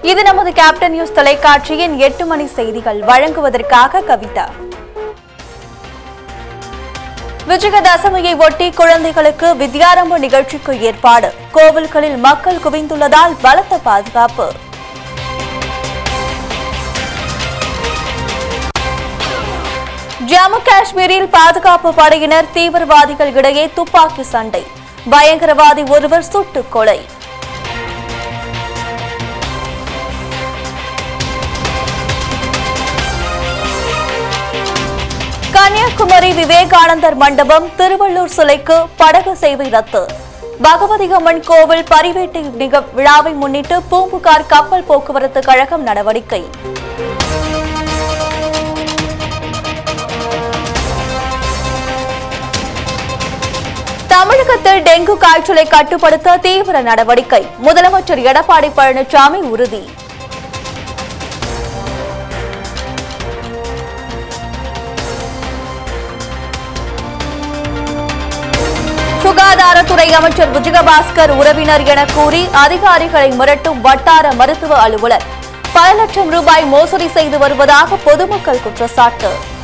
இது நமது captain news தொலைக்காட்சியின் எட்டு மணி செய்திகள் வழங்குவதற்காக கவிதா விஜயதசமியை ஒட்டி குழந்தைகளுக்கு வித்யாரம்ப நிகழ்ச்சிக்கு ஏற்பாடு கோவில்களில் மக்கள் குவிந்துள்ளதால் பலத்த பாதுகாப்பு ஜம்மு காஷ்மீரில் பாதுகாப்பு படையினர் தீவிரவாதிகள் இடையே துப்பாக்கி சண்டை பயங்கரவாதி ஒருவர் சுட்டுக் கொலை கன்னியாகுமரி விவேகானந்தர் மண்டபம் திருவள்ளூர் சிலைக்கு படகு சேவை ரத்து பகவதி அம்மன் கோவில் பரிவேட்டை நிக- விழாவை முன்னிட்டு பூம்புகார் கப்பல் போக்குவரத்து கழகம் நடவடிக்கை தமிழகத்தில் டெங்கு காய்ச்சலை கட்டுப்படுத்த தீவிர நடவடிக்கை முதலமைச்சர் எடப்பாடி பழனிசாமி உறுதி சுகாதாரத்துறை அமைச்சர் விஜயபாஸ்கர் உறவினர் என கூறி அதிகாரிகளை மிரட்டும் வட்டார மருத்துவ அலுவலர் பல லட்சம் ரூபாய் மோசடி செய்து வருவதாக பொதுமக்கள் குற்றச்சாட்டு